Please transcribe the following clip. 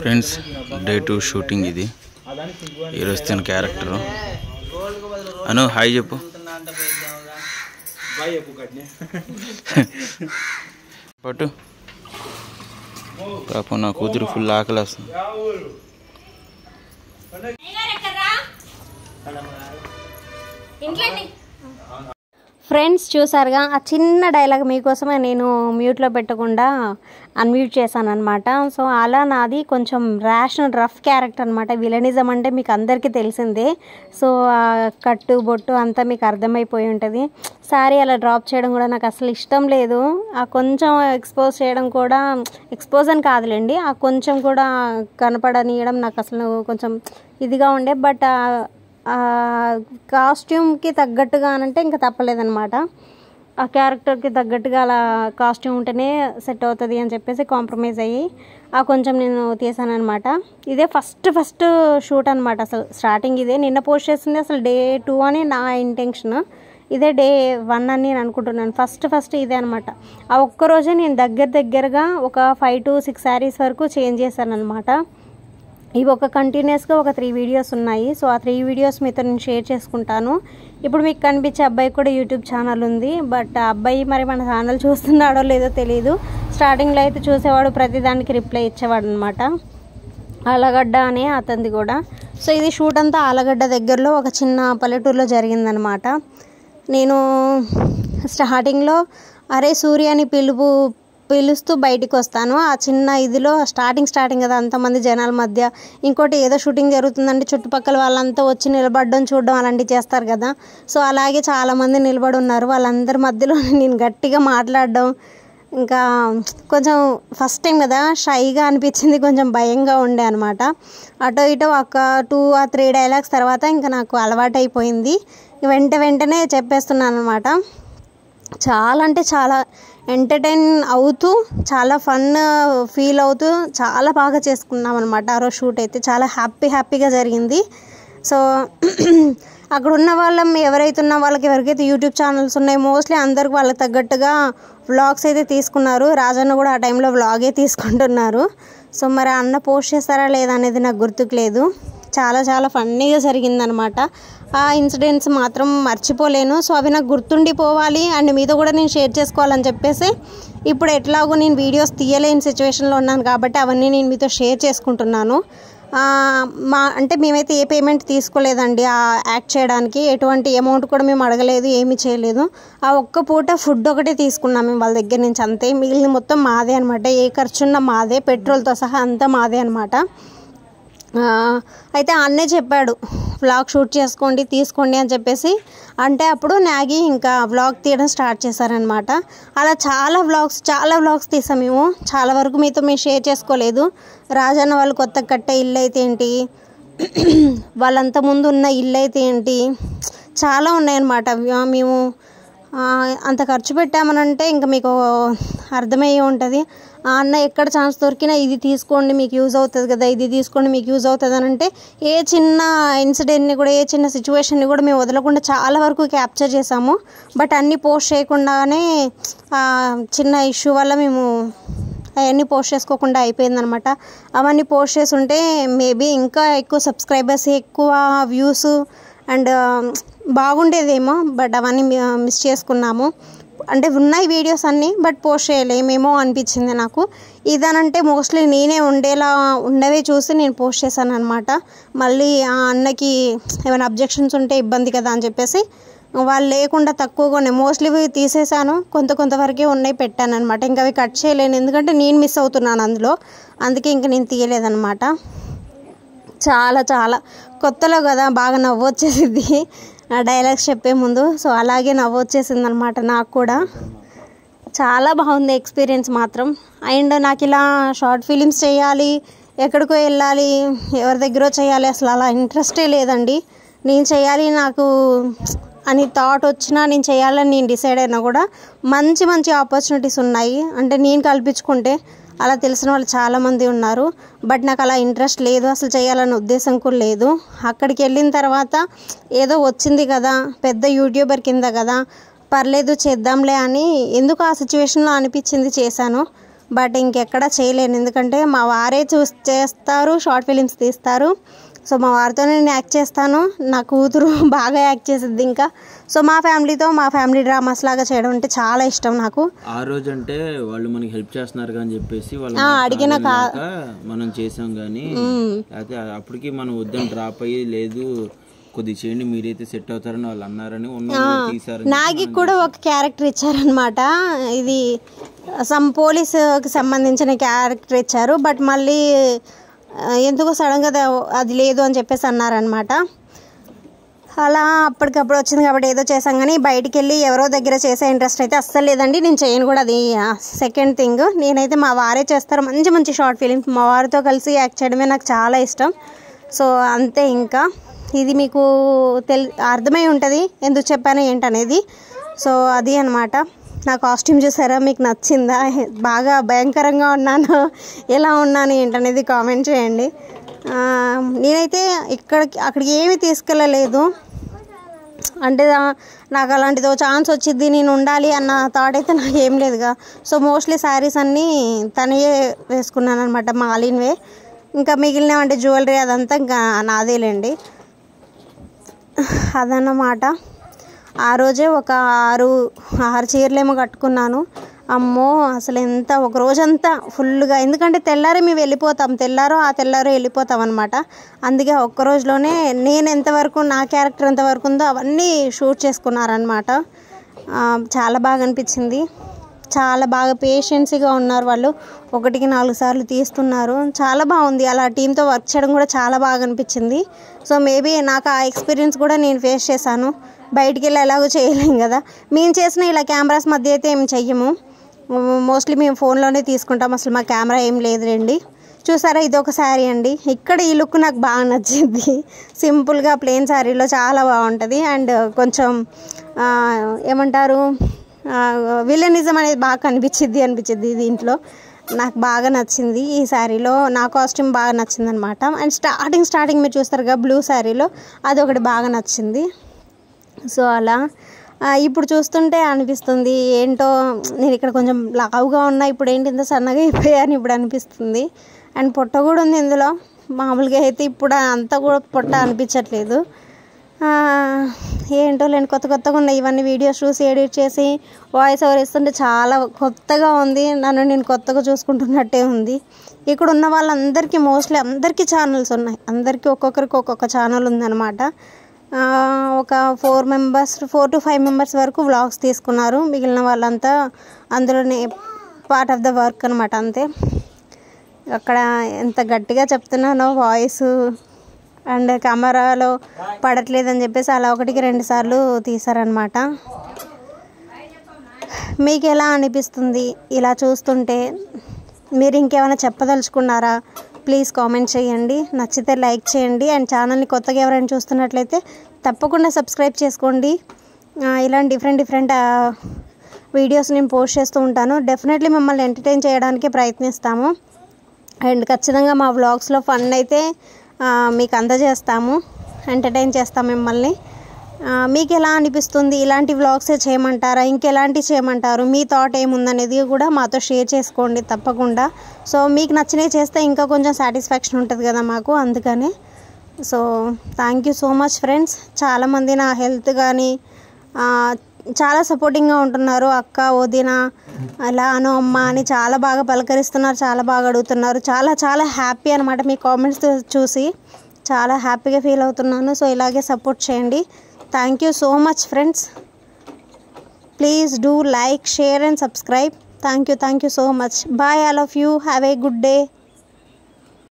Friends day two shooting ఇది ఈరోజు తన క్యారెక్టర్ అను హాయ్ చెప్పు పట్టు పాపం నా కూతురు ఫుల్ ఆకలి వస్తుంది ఫ్రెండ్స్ చూసారుగా ఆ చిన్న డైలాగ్ మీకోసమే నేను మ్యూట్లో పెట్టకుండా అన్మ్యూట్ చేశాను అనమాట సో అలా నాది కొంచెం ర్యాష్ అండ్ రఫ్ క్యారెక్టర్ అనమాట విలనిజం అంటే మీకు అందరికీ తెలిసిందే సో ఆ కట్టు బొట్టు అంతా మీకు అర్థమైపోయి ఉంటుంది సారీ అలా డ్రాప్ చేయడం కూడా నాకు అసలు ఇష్టం లేదు ఆ కొంచెం ఎక్స్పోజ్ చేయడం కూడా ఎక్స్పోజ్ అని కాదులేండి ఆ కొంచెం కూడా కనపడనీయడం నాకు అసలు కొంచెం ఇదిగా ఉండే బట్ ఆ కాస్ట్యూమ్కి తగ్గట్టుగా అనంటే ఇంకా తప్పలేదనమాట ఆ క్యారెక్టర్కి తగ్గట్టుగా అలా కాస్ట్యూమ్ ఉంటేనే సెట్ అవుతుంది అని చెప్పేసి కాంప్రమైజ్ అయ్యి ఆ కొంచెం నేను తీసాను అనమాట ఇదే ఫస్ట్ ఫస్ట్ షూట్ అనమాట అసలు స్టార్టింగ్ ఇదే నిన్న పోస్ట్ చేసింది అసలు డే టూ అని నా ఇంటెన్షన్ ఇదే డే వన్ అని నేను అనుకుంటున్నాను ఫస్ట్ ఫస్ట్ ఇదే అనమాట ఆ ఒక్కరోజే నేను దగ్గర దగ్గరగా ఒక ఫైవ్ టు సిక్స్ శారీస్ వరకు చేంజ్ చేశాను అనమాట ఇవి ఒక కంటిన్యూస్గా ఒక త్రీ వీడియోస్ ఉన్నాయి సో ఆ త్రీ వీడియోస్ మీతో నేను షేర్ చేసుకుంటాను ఇప్పుడు మీకు కనిపించే అబ్బాయి కూడా యూట్యూబ్ ఛానల్ ఉంది బట్ ఆ అబ్బాయి మరి మన ఛానల్ చూస్తున్నాడో లేదో తెలియదు స్టార్టింగ్లో అయితే చూసేవాడు ప్రతిదానికి రిప్లై ఇచ్చేవాడు అనమాట ఆలగడ్డ అనే అతనిది కూడా సో ఇది షూట్ అంతా ఆలగడ్డ దగ్గరలో ఒక చిన్న పల్లెటూరులో జరిగిందనమాట నేను స్టార్టింగ్లో అరే సూర్య అని పిలుపు పిలుస్తూ బయటికి వస్తాను ఆ చిన్న ఇదిలో స్టార్టింగ్ స్టార్టింగ్ కదా అంతమంది జనాల మధ్య ఇంకోటి ఏదో షూటింగ్ జరుగుతుందంటే చుట్టుపక్కల వాళ్ళంతా వచ్చి నిలబడడం చూడడం అలాంటివి చేస్తారు కదా సో అలాగే చాలామంది నిలబడి ఉన్నారు వాళ్ళందరి మధ్యలో నేను గట్టిగా మాట్లాడడం ఇంకా కొంచెం ఫస్ట్ టైం కదా షైగా అనిపించింది కొంచెం భయంగా ఉండే అనమాట అటో ఇటో ఒక టూ ఆ త్రీ డైలాగ్స్ తర్వాత ఇంకా నాకు అలవాటు అయిపోయింది వెంట వెంటనే చెప్పేస్తున్నాను అనమాట చాలా అంటే చాలా ఎంటర్టైన్ అవుతూ చాలా ఫన్ ఫీల్ అవుతూ చాలా బాగా చేసుకున్నాం అనమాట ఆ రోజు షూట్ అయితే చాలా హ్యాపీ హ్యాపీగా జరిగింది సో అక్కడ ఉన్న వాళ్ళం ఎవరైతే ఉన్న వాళ్ళకి ఎవరికైతే యూట్యూబ్ ఛానల్స్ ఉన్నాయో మోస్ట్లీ అందరికి వాళ్ళకి తగ్గట్టుగా వ్లాగ్స్ అయితే తీసుకున్నారు రాజన్న కూడా ఆ టైంలో వ్లాగే తీసుకుంటున్నారు సో మరి అన్న పోస్ట్ చేస్తారా లేదా అనేది నాకు గుర్తుకు లేదు చాలా చాలా ఫన్నీగా జరిగిందనమాట ఆ ఇన్సిడెంట్స్ మాత్రం మర్చిపోలేను సో అవి నాకు గుర్తుండిపోవాలి అండ్ మీతో కూడా నేను షేర్ చేసుకోవాలని చెప్పేసి ఇప్పుడు ఎట్లాగో నేను వీడియోస్ తీయలేని సిచ్యువేషన్లో ఉన్నాను కాబట్టి అవన్నీ నేను మీతో షేర్ చేసుకుంటున్నాను ఆ, మా అంటే మేమైతే ఏ పేమెంట్ తీసుకోలేదండి ఆ యాక్ట్ చేయడానికి ఎటువంటి అమౌంట్ కూడా మేము అడగలేదు ఏమీ చేయలేదు ఆ ఒక్క పూట ఫుడ్ ఒకటే తీసుకున్నాం మేము వాళ్ళ దగ్గర నుంచి అంతే మిగిలిన మొత్తం మాదే అనమాట ఏ ఖర్చున్న మాదే పెట్రోల్తో సహా అంతా మాదే అనమాట ఆ, అయితే అన్నే చెప్పాడు వ్లాగ్ షూట్ చేసుకోండి తీసుకోండి అని చెప్పేసి అంటే అప్పుడు నాగి ఇంకా వ్లాగ్ తీయడం స్టార్ట్ చేశారనమాట అలా చాలా వ్లాగ్స్ చాలా వ్లాగ్స్ తీసాం మేము చాలా వరకు మీతో మేము షేర్ చేసుకోలేదు రాజన్న వాళ్ళు కొత్త కట్టే ఇల్లు అయితే ఏంటి వాళ్ళంత ముందు ఉన్న ఇల్లు అయితే ఏంటి చాలా ఉన్నాయన్నమాట అవి మేము ఆ, అంత ఖర్చు పెట్టామనంటే ఇంకా మీకు అర్థమయ్యే ఉంటుంది ఆ అన్న ఎక్కడ ఛాన్స్ దొరికినా ఇది తీసుకోండి మీకు యూజ్ అవుతుంది కదా ఇది తీసుకోండి మీకు యూజ్ అవుతుంది అని అంటే ఏ చిన్న ఇన్సిడెంట్ని కూడా ఏ చిన్న సిచ్యువేషన్ని కూడా మేము వదలకుండా చాలా వరకు క్యాప్చర్ చేసాము బట్ అన్నీ పోస్ట్ చేయకుండానే ఆ, చిన్న ఇష్యూ వల్ల మేము అవన్నీ పోస్ట్ చేసుకోకుండా అయిపోయిందనమాట అవన్నీ పోస్ట్ చేసి ఉంటే మేబీ ఇంకా ఎక్కువ సబ్స్క్రైబర్స్ ఎక్కువ వ్యూస్ అండ్ బాగుండేదేమో బట్ అవన్నీ మిస్ చేసుకున్నాము అంటే ఉన్నాయి వీడియోస్ అన్నీ బట్ పోస్ట్ చేయలేమేమో అనిపించింది నాకు ఇదనంటే మోస్ట్లీ నేనే ఉండేలా ఉండవే చూసి నేను పోస్ట్ చేశాను అనమాట మళ్ళీ ఆ అన్నకి ఏమైనా అబ్జెక్షన్స్ ఉంటే ఇబ్బంది కదా అని చెప్పేసి వాళ్ళు లేకుండా తక్కువగా ఉన్నాయి మోస్ట్లీ ఇవి తీసేసాను కొంత కొంతవరకే ఉన్నాయి పెట్టాను అనమాట ఇంకా అవి కట్ చేయలేను ఎందుకంటే నేను మిస్ అవుతున్నాను అందులో అందుకే ఇంకా నేను తీయలేదన్నమాట చాలా చాలా కొత్తలో కదా బాగా నవ్వు వచ్చేసింది ఆ డైలాగ్స్ చెప్పే ముందు సో అలాగే నవ్వు వచ్చేసింది అనమాట నాకు కూడా చాలా బాగుంది ఎక్స్పీరియన్స్ మాత్రం అండ్ నాకు ఇలా షార్ట్ ఫిలిమ్స్ చేయాలి ఎక్కడికో వెళ్ళాలి ఎవరి దగ్గర చేయాలి అసలు అలా ఇంట్రెస్టే లేదండి నేను చేయాలి నాకు అని థాట్ వచ్చినా నేను చేయాలని నేను డిసైడ్ అయినా కూడా మంచి మంచి ఆపర్చునిటీస్ ఉన్నాయి అంటే నేను కల్పించుకుంటే అలా తెలిసిన వాళ్ళు చాలామంది ఉన్నారు బట్ నాకు అలా ఇంట్రెస్ట్ లేదు అసలు చేయాలనే ఉద్దేశం కూడా లేదు అక్కడికి వెళ్ళిన తర్వాత ఏదో వచ్చింది కదా పెద్ద యూట్యూబర్ కింద కదా పర్లేదు చేద్దాంలే అని ఎందుకు ఆ సిచ్యువేషన్లో అనిపించింది చేశాను బట్ ఇంకెక్కడ చేయలేను ఎందుకంటే మా వారే చూస్ చేస్తారు షార్ట్ ఫిలిమ్స్ తీస్తారు సో మా వారితోనే నేను యాక్ట్ చేస్తాను నా కూతురు బాగా యాక్ట్ చేసిద్ది ఇంకా సో మా ఫ్యామిలీతో మా ఫ్యామిలీ డ్రామాస్ లాగా చేయడం అంటే చాలా ఇష్టం నాకు ఆ రోజు అంటే వాళ్ళు మనకి హెల్ప్ చేస్తున్నారు అని చెప్పేసి వాళ్ళు ఆ, మనకి అడిగిన కా- కాదనలేక మనం చేసాం కానీ మ్మ్. అయితే అప్పటికి మనం వద్దని డ్రాప్ అయ్యి లేదు కొద్ది చేయండి మీరైతే సెట్ అవుతారని వాళ్ళు అన్నారని ఉన్న తీసారు నాగి కూడా ఒక క్యారెక్టర్ ఇచ్చారనమాట ఇది సమ్ పోలీసుకి సంబంధించిన క్యారెక్టర్ ఇచ్చారు బట్ మళ్ళీ ఆ, ఎందుకో సడన్గా ద- అది లేదు అని చెప్పేసి అన్నారనమాట అలా అప్పటికప్పుడు వచ్చింది కాబట్టి ఏదో చేసాం కానీ బయటికి వెళ్ళి ఎవరో దగ్గర చేసే ఇంట్రెస్ట్ అయితే అస్సలు లేదండి నేను చేయను కూడా అది సెకండ్ థింగ్ నేనైతే మా వారే చేస్తారు మంచి మంచి షార్ట్ ఫిలిమ్స్ మా వారితో కలిసి యాక్ట్ చేయడమే నాకు చాలా ఇష్టం సో అంతే ఇంకా ఇది మీకు తెల్ అర్థమై ఉంటుంది ఎందుకు చెప్పాను ఏంటనేది సో అది అనమాట నా కాస్ట్యూమ్ చూసారా మీకు నచ్చిందా బాగా భయంకరంగా ఉన్నాను ఎలా ఉన్నాను ఏంటనేది కామెంట్ చేయండి ఆ, నేనైతే ఇక్కడికి అక్కడికి ఏమీ తీసుకెళ్ళలేదు అంటే ఆ- నాకు అలాంటిదో ఛాన్స్ వచ్చింది నేను ఉండాలి అన్న థాట్ అయితే నాకు ఏం లేదుగా సో మోస్ట్లీ శారీస్ అన్నీ తనయే వేసుకున్నాను అనమాట మాలిన్వే ఇంకా మిగిలినవంటే జ్యువెలరీ అదంతా ఇంకా నాదేలేండి అదన్నమాట ఆ రోజే ఒక ఆరు ఆరు చీరలేమో కట్టుకున్నాను అమ్మో అసలు ఎంత ఒక రోజంతా ఫుల్గా ఎందుకంటే తెల్లారే మేము వెళ్ళిపోతాం తెల్లారో ఆ తెల్లారో వెళ్ళిపోతాం అనమాట అందుకే ఒక్క రోజులోనే నేను ఎంతవరకు నా క్యారెక్టర్ ఎంతవరకు ఉందో అవన్నీ షూట్ చేసుకున్నారనమాట ఆ, చాలా బాగా అనిపించింది చాలా బాగా పేషెన్సీగా ఉన్నారు వాళ్ళు ఒకటికి నాలుగు సార్లు తీస్తున్నారు చాలా బాగుంది అలా టీంతో వర్క్ చేయడం కూడా చాలా బాగా అనిపించింది సో మేబీ నాకు ఆ ఎక్స్పీరియన్స్ కూడా నేను ఫేస్ చేశాను బయటికి వెళ్ళి ఎలాగో చేయలేం కదా మేము చేసిన ఇలా కెమెరాస్ మధ్య అయితే ఏం చెయ్యము మోస్ట్లీ మేము ఫోన్లోనే తీసుకుంటాం అసలు మా కెమెరా ఏం లేదులేండి చూసారా ఇది ఒక శారీ అండి ఇక్కడ ఈ లుక్ నాకు బాగా నచ్చింది సింపుల్గా ప్లెయిన్ శారీలో చాలా బాగుంటుంది అండ్ కొంచెం ఆ, ఏమంటారు విలనిజం అనేది బాగా కనిపించింది అనిపించింది దీంట్లో నాకు బాగా నచ్చింది ఈ శారీలో నా కాస్ట్యూమ్ బాగా నచ్చింది అనమాట అండ్ స్టార్టింగ్ స్టార్టింగ్ మీరు చూస్తారుగా బ్లూ శారీలో అది ఒకటి బాగా నచ్చింది సో అలా ఆ, ఇప్పుడు చూస్తుంటే అనిపిస్తుంది ఏంటో నేను ఇక్కడ కొంచెం లావుగా ఉన్నా ఇప్పుడు ఏంటి ఇంత సన్నగా అయిపోయాను ఇప్పుడు అనిపిస్తుంది అండ్ పొట్ట కూడా ఉంది ఇందులో మామూలుగా అయితే ఇప్పుడు అంతా కూడా పొట్ట అనిపించట్లేదు ఆ, ఏంటో లేని కొత్త కొత్తగా ఉన్నాయి ఇవన్నీ వీడియోస్ చూసి ఎడిట్ చేసి వాయిస్ ఓవర్ ఇస్తుంటే చాలా కొత్తగా ఉంది నన్ను నేను కొత్తగా చూసుకుంటున్నట్టే ఉంది ఇక్కడ ఉన్న వాళ్ళందరికీ మోస్ట్లీ అందరికీ ఛానల్స్ ఉన్నాయి అందరికీ ఒక్కొక్కరికి ఒక్కొక్క ఛానల్ ఉందన్నమాట ఆ, ఒక four members four to five members వరకు వ్లాగ్స్ తీసుకున్నారు మిగిలిన వాళ్ళంతా అందులోనే పార్ట్ ఆఫ్ ద వర్క్ అనమాట అంతే అక్కడ ఎంత గట్టిగా చెప్తున్నానో వాయిస్ అండ్ కెమెరాలో పడట్లేదని చెప్పేసి అలా ఒకటికి రెండు సార్లు తీసారనమాట మీకు ఎలా అనిపిస్తుంది ఇలా చూస్తుంటే మీరు ఇంకేమైనా చెప్పదలుచుకున్నారా ప్లీజ్ కామెంట్ చేయండి నచ్చితే లైక్ చేయండి అండ్ ఛానల్ని కొత్తగా ఎవరైనా చూస్తున్నట్లయితే తప్పకుండా సబ్స్క్రైబ్ చేసుకోండి ఆ, ఇలాంటి డిఫరెంట్ డిఫరెంట్ వీడియోస్ నేను పోస్ట్ చేస్తూ ఉంటాను డెఫినెట్లీ మిమ్మల్ని ఎంటర్టైన్ చేయడానికి ప్రయత్నిస్తాము అండ్ ఖచ్చితంగా మా వ్లాగ్స్లో ఫన్ అయితే ఆ, మీకు అందజేస్తాము ఎంటర్టైన్ చేస్తాం మిమ్మల్ని ఆ, మీకు ఎలా అనిపిస్తుంది ఇలాంటి వ్లాగ్సే చేయమంటారా ఇంకెలాంటివి చేయమంటారు మీ థాట్ ఏముందనేది కూడా మాతో షేర్ చేసుకోండి తప్పకుండా సో మీకు నచ్చినవి చేస్తే ఇంకా కొంచెం సాటిస్ఫాక్షన్ ఉంటుంది కదా మాకు అందుకని so thank you so much friends చాలామంది నా హెల్త్ కానీ ఆ, చాలా సపోర్టింగ్గా ఉంటున్నారు అక్క వదిన అలా అను అమ్మ అని చాలా బాగా పలకరిస్తున్నారు చాలా బాగా అడుగుతున్నారు చాలా చాలా హ్యాపీ అనమాట మీ కామెంట్స్ చూసి చాలా హ్యాపీగా ఫీల్ అవుతున్నాను సో ఇలాగే సపోర్ట్ చేయండి thank you so much friends please do like share and subscribe thank you thank you so much bye all of you have a good day